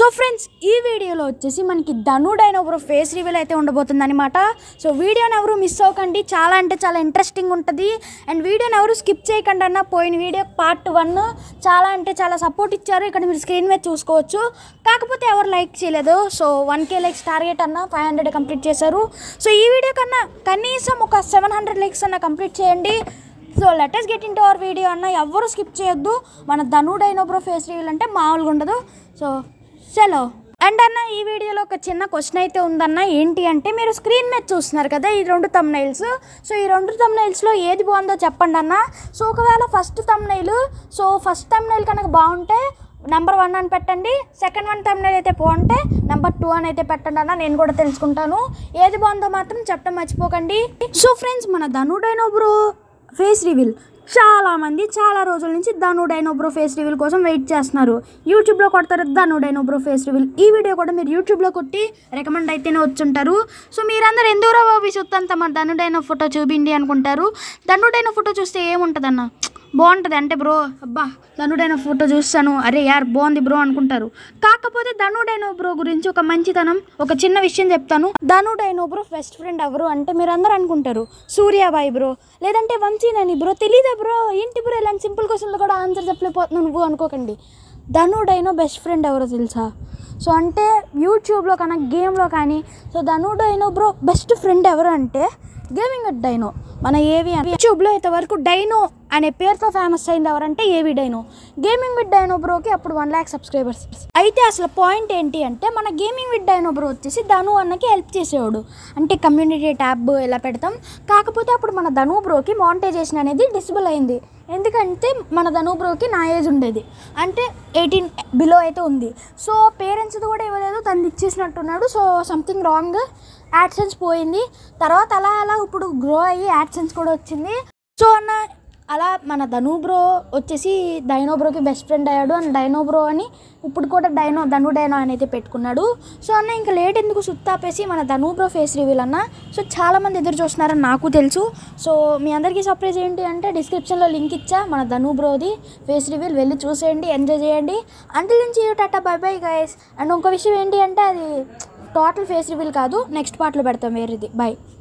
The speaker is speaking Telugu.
సో ఫ్రెండ్స్ ఈ వీడియోలో వచ్చేసి మనకి ధనుడైన ఒక ఫేస్ రివీల్ అయితే ఉండబోతుంది అనమాట సో వీడియోని ఎవరు మిస్ అవ్వకండి చాలా అంటే చాలా ఇంట్రెస్టింగ్ ఉంటుంది అండ్ వీడియోని ఎవరు స్కిప్ చేయకండి అన్న పోయిన వీడియో పార్ట్ వన్ చాలా అంటే చాలా సపోర్ట్ ఇచ్చారు ఇక్కడ మీరు స్క్రీన్ మీద చూసుకోవచ్చు కాకపోతే ఎవరు లైక్ చేయలేదు so one K likes target అన్న ఫైవ్ హండ్రెడ్ కంప్లీట్ చేశారు సో ఈ వీడియో కన్నా కనీసం ఒక సెవెన్ హండ్రెడ్ లైక్స్ అన్న కంప్లీట్ చేయండి so let's get in to our video అన్న ఎవ్వరు స్కిప్ చేయొద్దు మన ధనుడైనబ్రో ఫేస్ రివీల్ అంటే మామూలుగా ఉండదు సో చలో అండ్ అన్న ఈ వీడియోలో ఒక చిన్న క్వశ్చన్ అయితే ఉందన్న ఏంటి అంటే మీరు స్క్రీన్ మీద చూస్తున్నారు కదా ఈ రెండు తమ్నైల్స్ సో ఈ రెండు తమ్నైల్స్లో ఏది బాగుందో చెప్పండి అన్న సో ఒకవేళ first thumbnail so first thumbnail కనుక బాగుంటే నెంబర్ వన్ అని పెట్టండి సెకండ్ వన్ తమ్నైల్ అయితే బాగుంటే నెంబర్ టూ అని అయితే పెట్టండి అన్న నేను కూడా తెలుసుకుంటాను ఏది బాగుందో మాత్రం చెప్పడం మర్చిపోకండి సో ఫ్రెండ్స్ మన ధనుడైన బ్రో ఫేస్ రివీల్ చాలా మంది చాలా రోజుల నుంచి ధనుడైనోబ్రో ఫేస్ రివీల్ కోసం వెయిట్ చేస్తున్నారు యూట్యూబ్లో కొడతారు ధనుడైనోబ్రో ఫేస్ రివీల్ ఈ వీడియో కూడా మీరు యూట్యూబ్లో కొట్టి రికమెండ్ అయితేనే వచ్చుంటారు సో మీరందరూ ఎందుకురా బాబు సుత్తంత మరి ధనుడైన ఫోటో చూపిండి అనుకుంటారు ధనుడైన ఫోటో చూస్తే ఏముంటుందన్న బాగుంటుంది అంటే బ్రో అబ్బా ధనుడైన ఫోటో చూస్తాను అరే యార్ బాగుంది బ్రో అనుకుంటారు కాకపోతే ధనుడైన బ్రో గురించి ఒక మంచితనం ఒక చిన్న విషయం చెప్తాను ధనుడైన బ్రో బెస్ట్ ఫ్రెండ్ ఎవరు అంటే మీరు అందరూ అనుకుంటారు సూర్యాబాయి బ్రో లేదంటే వంశీనని బ్రో తెలీదా బ్రో ఏంటి బ్రో ఇలాంటి సింపుల్ క్వశ్చన్లు కూడా ఆన్సర్ చెప్పలేకపోతున్నావు నువ్వు అనుకోకండి ధనుడైన బెస్ట్ ఫ్రెండ్ ఎవరో తెలుసా సో అంటే యూట్యూబ్లో కానీ గేమ్లో కానీ so Dhanu Dino bro best friend ఎవరు అంటే గేమింగ్ విత్ డైనో మన ఏవి యూట్యూబ్లో ఇంతవరకు డైనో అనే పేరుతో ఫేమస్ అయింది ఎవరంటే ఏవి డైనో గేమింగ్ విత్ డైనో బ్రోకి అప్పుడు వన్ ల్యాక్ సబ్స్క్రైబర్స్ అయితే అసలు పాయింట్ ఏంటి అంటే మన గేమింగ్ విత్ డైనో బ్రో వచ్చేసి ధను అన్నకి హెల్ప్ చేసేవాడు అంటే కమ్యూనిటీ ట్యాబ్ ఇలా పెడతాం కాకపోతే అప్పుడు మన ధను బ్రోకి మానిటైజేషన్ అనేది డిసేబుల్ అయింది ఎందుకంటే మన ధను బ్రోకి నా ఏజ్ ఉండేది అంటే ఎయిటీన్ బిలో అయితే ఉంది సో పేరెంట్స్ కూడా ఇవ్వలేదు తను ఇచ్చేసినట్టున్నాడు సో సంథింగ్ రాంగ్ యాడ్సెన్స్ పోయింది తర్వాత అలా అలా ఇప్పుడు గ్రో అయ్యి యాడ్సెన్స్ కూడా వచ్చింది సో అన్న అలా మన ధను బ్రో వచ్చేసి డైనో బ్రోకి బెస్ట్ ఫ్రెండ్ అయ్యాడు అండ్ డైనో బ్రో అని ఇప్పుడు కూడా డైనో ధను డైనో అని అయితే పెట్టుకున్నాడు సో అన్న ఇంకా లేట్ ఎందుకు సుత్తాపేసి మన ధను బ్రో ఫేస్ రివీల్ అన్న సో చాలామంది ఎదురు చూస్తున్నారని నాకు తెలుసు సో మీ అందరికీ సర్ప్రైజ్ ఏంటి అంటే డిస్క్రిప్షన్లో లింక్ ఇచ్చా మన ధను బ్రోది ఫేస్ రివీల్ వెళ్ళి చూసేయండి ఎంజాయ్ చేయండి అంటిల్ నుంచి tata bye bye guys and ఇంకో విషయం ఏంటి అంటే అది టోటల్ ఫేస్ రివీల్ కాదు నెక్స్ట్ పార్ట్లో పెడతాం వేరేది బై